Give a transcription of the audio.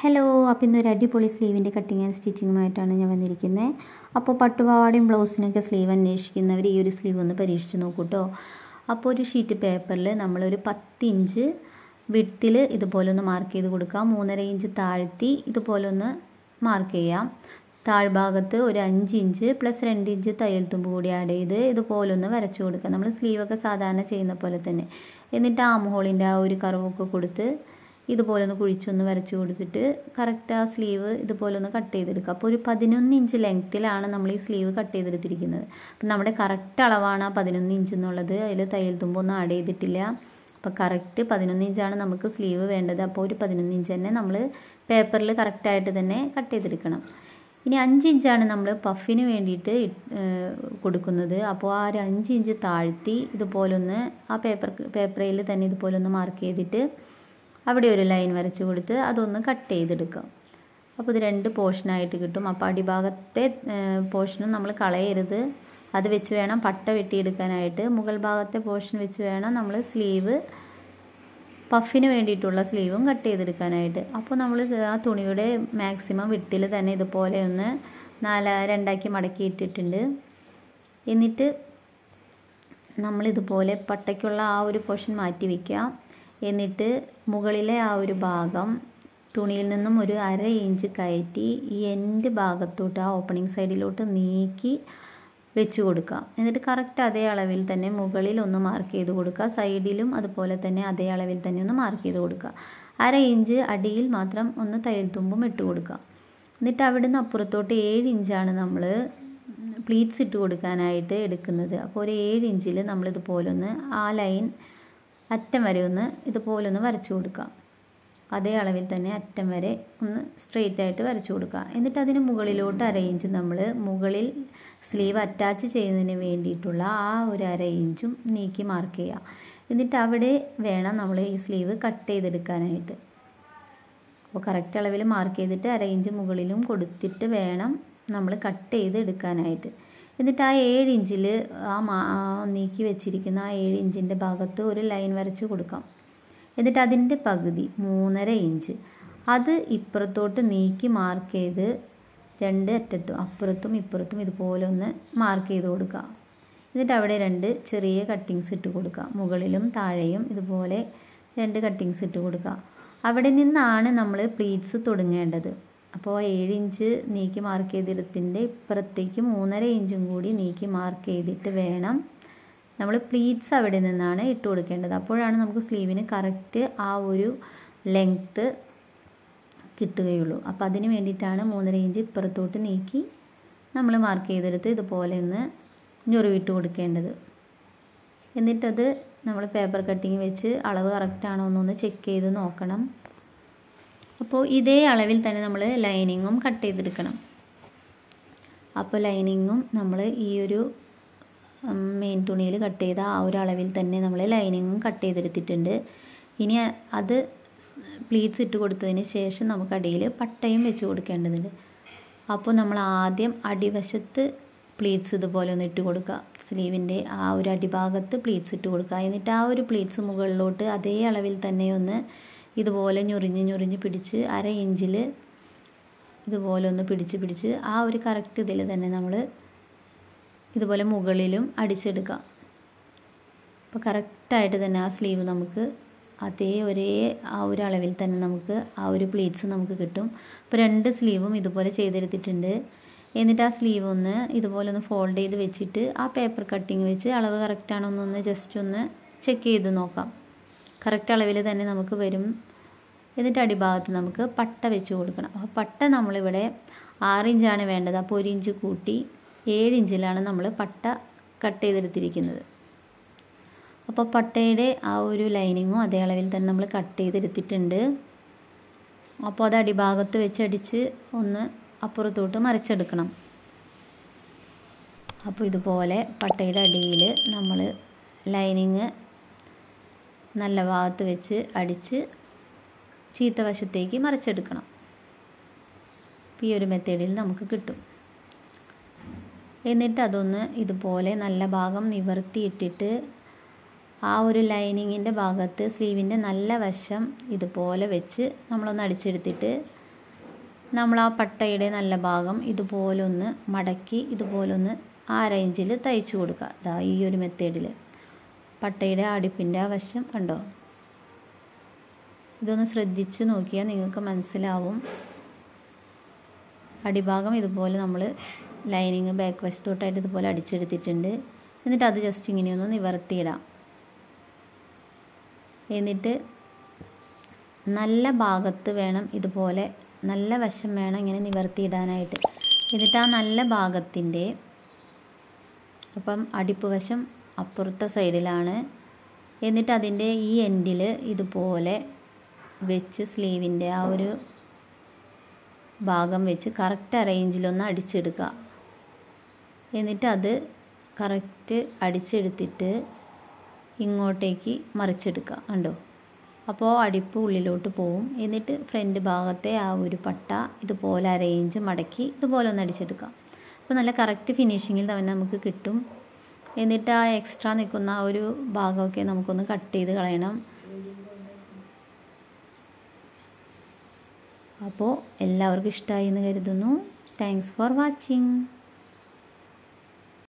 hello അപ്പോൾ ഇന്നൊരു അടിപൊളി സ്ലീവിൻ്റെ കട്ടിങ് ആൻഡ് സ്റ്റിച്ചിങ്ങുമായിട്ടാണ് ഞാൻ വന്നിരിക്കുന്നത് അപ്പോൾ പട്ടുപാവാടയും ബ്ലൗസിനൊക്കെ സ്ലീവ് അന്വേഷിക്കുന്നവർ ഈ ഒരു സ്ലീവ് ഒന്ന് പരീക്ഷിച്ച് നോക്കൂ കേട്ടോ അപ്പോൾ ഒരു ഷീറ്റ് പേപ്പറിൽ നമ്മളൊരു പത്ത് ഇഞ്ച് വിട്ടിൽ ഇതുപോലെ ഒന്ന് മാർക്ക് ചെയ്ത് കൊടുക്കാം മൂന്നര ഇഞ്ച് താഴ്ത്തി ഇതുപോലെ ഒന്ന് മാർക്ക് ചെയ്യാം താഴ്ഭാഗത്ത് ഒരു അഞ്ച് ഇഞ്ച് പ്ലസ് രണ്ട് ഇഞ്ച് തയ്യൽ തുമ്പ് കൂടി ആഡ് ചെയ്ത് ഇതുപോലെ ഒന്ന് വരച്ചു കൊടുക്കുക നമ്മൾ സ്ലീവൊക്കെ സാധാരണ ചെയ്യുന്ന പോലെ തന്നെ എന്നിട്ട് ആം ഹോളിൻ്റെ ആ ഒരു കറവൊക്കെ കൊടുത്ത് ഇതുപോലെ ഒന്ന് കുഴിച്ചൊന്ന് വരച്ച് കൊടുത്തിട്ട് കറക്റ്റ് ആ സ്ലീവ് ഇതുപോലെ ഒന്ന് കട്ട് ചെയ്തെടുക്കുക അപ്പോൾ ഒരു പതിനൊന്ന് ഇഞ്ച് ലെങ്ത്തിലാണ് നമ്മൾ ഈ സ്ലീവ് കട്ട് ചെയ്തെടുത്തിരിക്കുന്നത് അപ്പം നമ്മുടെ കറക്റ്റ് അളവാണ് ആ പതിനൊന്ന് ഇഞ്ച് എന്നുള്ളത് അതിൽ തയ്യൽ തുമ്പൊന്നും ആഡ് ചെയ്തിട്ടില്ല അപ്പോൾ കറക്റ്റ് പതിനൊന്ന് ഇഞ്ചാണ് നമുക്ക് സ്ലീവ് വേണ്ടത് അപ്പോൾ ഒരു പതിനൊന്ന് ഇഞ്ച് തന്നെ നമ്മൾ പേപ്പറിൽ കറക്റ്റായിട്ട് തന്നെ കട്ട് ചെയ്തെടുക്കണം ഇനി അഞ്ച് ഇഞ്ചാണ് നമ്മൾ പഫിന് വേണ്ടിയിട്ട് കൊടുക്കുന്നത് അപ്പോൾ ആ ഒരു അഞ്ച് ഇഞ്ച് താഴ്ത്തി ഇതുപോലൊന്ന് ആ പേപ്പർ പേപ്പറിൽ തന്നെ ഇതുപോലൊന്ന് മാർക്ക് ചെയ്തിട്ട് അവിടെ ഒരു ലൈൻ വരച്ച് കൊടുത്ത് അതൊന്ന് കട്ട് ചെയ്തെടുക്കാം അപ്പോൾ ഇത് രണ്ട് പോർഷനായിട്ട് കിട്ടും അപ്പോൾ അടിഭാഗത്തെ പോർഷനും നമ്മൾ കളയരുത് അത് വെച്ച് വേണം പട്ട വെട്ടിയെടുക്കാനായിട്ട് മുകൾ ഭാഗത്തെ പോർഷൻ വെച്ച് വേണം നമ്മൾ സ്ലീവ് പഫിന് വേണ്ടിയിട്ടുള്ള സ്ലീവും കട്ട് ചെയ്തെടുക്കാനായിട്ട് അപ്പോൾ നമ്മൾ ആ തുണിയുടെ മാക്സിമം വിട്ടിൽ തന്നെ ഇതുപോലെ ഒന്ന് നാല രണ്ടാക്കി മടക്കി ഇട്ടിട്ടുണ്ട് എന്നിട്ട് നമ്മളിതുപോലെ പട്ടയ്ക്കുള്ള ആ ഒരു പോർഷൻ മാറ്റി വയ്ക്കാം എന്നിട്ട് മുകളിലെ ആ ഒരു ഭാഗം തുണിയിൽ നിന്നും ഒരു അര ഇഞ്ച് കയറ്റി ഈ എൻഡ് ഭാഗത്തോട്ട് ആ ഓപ്പണിംഗ് സൈഡിലോട്ട് നീക്കി വെച്ച് കൊടുക്കുക എന്നിട്ട് കറക്റ്റ് അതേ അളവിൽ തന്നെ മുകളിൽ ഒന്ന് മാർക്ക് ചെയ്ത് കൊടുക്കുക സൈഡിലും അതുപോലെ തന്നെ അതേ അളവിൽ തന്നെ ഒന്ന് മാർക്ക് ചെയ്ത് കൊടുക്കുക അര ഇഞ്ച് അടിയിൽ മാത്രം ഒന്ന് തയ്യൽ തുമ്പും ഇട്ട് കൊടുക്കുക എന്നിട്ട് അവിടുന്ന് അപ്പുറത്തോട്ട് ഏഴ് ഇഞ്ചാണ് നമ്മൾ പ്ലീറ്റ്സ് ഇട്ട് കൊടുക്കാനായിട്ട് എടുക്കുന്നത് അപ്പോൾ ഒരു ഏഴ് ഇഞ്ചിൽ നമ്മളിതുപോലെ ഒന്ന് ആ ലൈൻ അറ്റം വരെ ഒന്ന് ഇതുപോലെ ഒന്ന് വരച്ചു കൊടുക്കുക അതേ അളവിൽ തന്നെ അറ്റം വരെ ഒന്ന് സ്ട്രെയിറ്റ് ആയിട്ട് വരച്ചു കൊടുക്കുക എന്നിട്ട് അതിന് മുകളിലോട്ട് അര ഇഞ്ച് നമ്മൾ മുകളിൽ സ്ലീവ് അറ്റാച്ച് ചെയ്യുന്നതിന് വേണ്ടിയിട്ടുള്ള ആ ഒരു അര ഇഞ്ചും നീക്കി മാർക്ക് ചെയ്യുക എന്നിട്ട് അവിടെ വേണം നമ്മൾ ഈ സ്ലീവ് കട്ട് ചെയ്തെടുക്കാനായിട്ട് അപ്പോൾ കറക്റ്റ് അളവിൽ മാർക്ക് ചെയ്തിട്ട് അര ഇഞ്ച് മുകളിലും കൊടുത്തിട്ട് വേണം നമ്മൾ കട്ട് ചെയ്ത് എടുക്കാനായിട്ട് എന്നിട്ട് ആ ഏഴ് ഇഞ്ചിൽ ആ മാ നീക്കി വെച്ചിരിക്കുന്ന ആ ഏഴ് ഇഞ്ചിൻ്റെ ഭാഗത്ത് ഒരു ലൈൻ വരച്ച് കൊടുക്കാം എന്നിട്ട് അതിൻ്റെ പകുതി മൂന്നര ഇഞ്ച് അത് ഇപ്പുറത്തോട്ട് നീക്കി മാർക്ക് ചെയ്ത് രണ്ട് അറ്റത്തും അപ്പുറത്തും ഇപ്പുറത്തും ഇതുപോലെ ഒന്ന് മാർക്ക് ചെയ്ത് കൊടുക്കുക എന്നിട്ട് അവിടെ രണ്ട് ചെറിയ കട്ടിങ്സ് ഇട്ട് കൊടുക്കുക മുകളിലും താഴെയും ഇതുപോലെ രണ്ട് കട്ടിങ്സ് ഇട്ട് കൊടുക്കുക അവിടെ നിന്നാണ് നമ്മൾ പ്ലീറ്റ്സ് തുടങ്ങേണ്ടത് അപ്പോൾ ഏഴ് ഇഞ്ച് നീക്കി മാർക്ക് ചെയ്തിടത്തിൻ്റെ ഇപ്പുറത്തേക്ക് മൂന്നര ഇഞ്ചും കൂടി നീക്കി മാർക്ക് ചെയ്തിട്ട് വേണം നമ്മൾ പ്ലീറ്റ്സ് അവിടെ നിന്നാണ് ഇട്ട് കൊടുക്കേണ്ടത് അപ്പോഴാണ് നമുക്ക് സ്ലീവിന് കറക്റ്റ് ആ ഒരു ലെങ്ത്ത് കിട്ടുകയുള്ളൂ അപ്പോൾ അതിന് വേണ്ടിയിട്ടാണ് മൂന്നര ഇഞ്ച് ഇപ്പുറത്തോട്ട് നീക്കി നമ്മൾ മാർക്ക് ചെയ്തെടുത്ത് ഇതുപോലെ ഒന്ന് ഞൊറിവിട്ട് കൊടുക്കേണ്ടത് എന്നിട്ടത് നമ്മൾ പേപ്പർ കട്ടിങ് വെച്ച് അളവ് കറക്റ്റാണോ എന്നൊന്ന് ചെക്ക് ചെയ്ത് നോക്കണം അപ്പോൾ ഇതേ അളവിൽ തന്നെ നമ്മൾ ലൈനിങ്ങും കട്ട് ചെയ്തെടുക്കണം അപ്പോൾ ലൈനിങ്ങും നമ്മൾ ഈ ഒരു മെയിൻ തുണിയിൽ കട്ട് ചെയ്ത ആ ഒരു അളവിൽ തന്നെ നമ്മൾ ലൈനിങ്ങും കട്ട് ചെയ്തെടുത്തിട്ടുണ്ട് ഇനി അത് പ്ലീറ്റ്സ് ഇട്ട് കൊടുത്തതിന് ശേഷം നമുക്ക് അടിയിൽ പട്ടയും വെച്ച് കൊടുക്കേണ്ടതുണ്ട് അപ്പോൾ നമ്മൾ ആദ്യം അടിവശത്ത് പ്ലീറ്റ്സ് ഇതുപോലെ ഒന്ന് ഇട്ട് കൊടുക്കുക സ്ലീവിൻ്റെ ആ ഒരു അടിഭാഗത്ത് പ്ലീറ്റ്സ് ഇട്ട് കൊടുക്കുക എന്നിട്ട് ആ ഒരു പ്ലീറ്റ്സ് മുകളിലോട്ട് അതേ അളവിൽ തന്നെ ഒന്ന് ഇതുപോലെ ഞൊറിഞ്ഞ് ഞൊറിഞ്ഞ് പിടിച്ച് അര ഇഞ്ചിൽ ഇതുപോലെ ഒന്ന് പിടിച്ച് പിടിച്ച് ആ ഒരു കറക്റ്റ് ഇതിൽ തന്നെ നമ്മൾ ഇതുപോലെ മുകളിലും അടിച്ചെടുക്കാം അപ്പോൾ കറക്റ്റായിട്ട് തന്നെ ആ സ്ലീവ് നമുക്ക് അതേ ഒരേ ആ ഒരു അളവിൽ തന്നെ നമുക്ക് ആ ഒരു പ്ലീറ്റ്സ് നമുക്ക് കിട്ടും അപ്പോൾ രണ്ട് സ്ലീവും ഇതുപോലെ ചെയ്തെടുത്തിട്ടുണ്ട് എന്നിട്ട് ആ സ്ലീവ് ഒന്ന് ഇതുപോലെ ഒന്ന് ഫോൾഡ് ചെയ്ത് വെച്ചിട്ട് ആ പേപ്പർ കട്ടിങ് വെച്ച് അളവ് കറക്റ്റാണോ എന്നൊന്ന് ജസ്റ്റ് ഒന്ന് ചെക്ക് ചെയ്ത് നോക്കാം കറക്റ്റ് അളവിൽ തന്നെ നമുക്ക് വരും എന്നിട്ട് അടിഭാഗത്ത് നമുക്ക് പട്ട വെച്ച് കൊടുക്കണം അപ്പോൾ പട്ട നമ്മളിവിടെ ആറ് ഇഞ്ചാണ് വേണ്ടത് അപ്പോൾ ഒരു ഇഞ്ച് കൂട്ടി ഏഴ് ഇഞ്ചിലാണ് നമ്മൾ പട്ട കട്ട് ചെയ്തെടുത്തിരിക്കുന്നത് അപ്പോൾ പട്ടയുടെ ആ ഒരു ലൈനിങ്ങും അതേ അളവിൽ തന്നെ നമ്മൾ കട്ട് ചെയ്തെടുത്തിട്ടുണ്ട് അപ്പോൾ അത് അടിഭാഗത്ത് വെച്ചടിച്ച് ഒന്ന് അപ്പുറത്തോട്ട് മറിച്ചെടുക്കണം അപ്പോൾ ഇതുപോലെ പട്ടയുടെ അടിയിൽ നമ്മൾ ലൈനിങ് നല്ല ഭാഗത്ത് വെച്ച് അടിച്ച് ചീത്ത വശത്തേക്ക് മറിച്ചെടുക്കണം ഈ ഒരു മെത്തേഡിൽ നമുക്ക് കിട്ടും എന്നിട്ട് അതൊന്ന് ഇതുപോലെ നല്ല ഭാഗം നിവർത്തിയിട്ടിട്ട് ആ ഒരു ലൈനിങ്ങിൻ്റെ ഭാഗത്ത് സ്ലീവിൻ്റെ നല്ല വശം ഇതുപോലെ വെച്ച് നമ്മളൊന്ന് അടിച്ചെടുത്തിട്ട് നമ്മൾ ആ പട്ടയുടെ നല്ല ഭാഗം ഇതുപോലൊന്ന് മടക്കി ഇതുപോലൊന്ന് ആ റേഞ്ചിൽ തയ്ച്ചു കൊടുക്കുക ഇതാ ഈ ഒരു മെത്തേഡിൽ പട്ടയുടെ അടുപ്പിൻ്റെ ആ വശം കണ്ടോ ഇതൊന്ന് ശ്രദ്ധിച്ച് നോക്കിയാൽ നിങ്ങൾക്ക് മനസ്സിലാവും അടിഭാഗം ഇതുപോലെ നമ്മൾ ലൈനിങ് ബാക്ക് വശത്തോട്ടായിട്ട് ഇതുപോലെ അടിച്ചെടുത്തിട്ടുണ്ട് എന്നിട്ട് അത് ജസ്റ്റ് ഇങ്ങനെയൊന്ന് നിവർത്തിയിടാം എന്നിട്ട് നല്ല ഭാഗത്ത് വേണം ഇതുപോലെ നല്ല വശം വേണം ഇങ്ങനെ നിവർത്തിയിടാനായിട്ട് എന്നിട്ട് ആ നല്ല ഭാഗത്തിൻ്റെ അപ്പം അടിപ്പ് വശം അപ്പുറത്തെ സൈഡിലാണ് എന്നിട്ട് അതിൻ്റെ ഈ എൻഡിൽ ഇതുപോലെ വെച്ച് സ്ലീവിൻ്റെ ആ ഒരു ഭാഗം വെച്ച് കറക്റ്റ് അറേഞ്ചിലൊന്ന് അടിച്ചെടുക്കുക എന്നിട്ട് അത് കറക്റ്റ് അടിച്ചെടുത്തിട്ട് ഇങ്ങോട്ടേക്ക് മറിച്ചെടുക്കുക കണ്ടോ അപ്പോൾ അടിപ്പ് ഉള്ളിലോട്ട് പോവും എന്നിട്ട് ഫ്രണ്ട് ഭാഗത്തെ ആ ഒരു പട്ട ഇതുപോലെ അറേഞ്ച് മടക്കി ഇതുപോലെ ഒന്ന് അടിച്ചെടുക്കാം അപ്പോൾ നല്ല കറക്റ്റ് ഫിനിഷിങ്ങിൽ തന്നെ നമുക്ക് കിട്ടും എന്നിട്ട് ആ എക്സ്ട്രാ നിൽക്കുന്ന ആ ഒരു ഭാഗമൊക്കെ നമുക്കൊന്ന് കട്ട് ചെയ്ത് കളയണം അപ്പോൾ എല്ലാവർക്കും ഇഷ്ടമായി എന്ന് കരുതുന്നു താങ്ക്സ് ഫോർ വാച്ചിങ്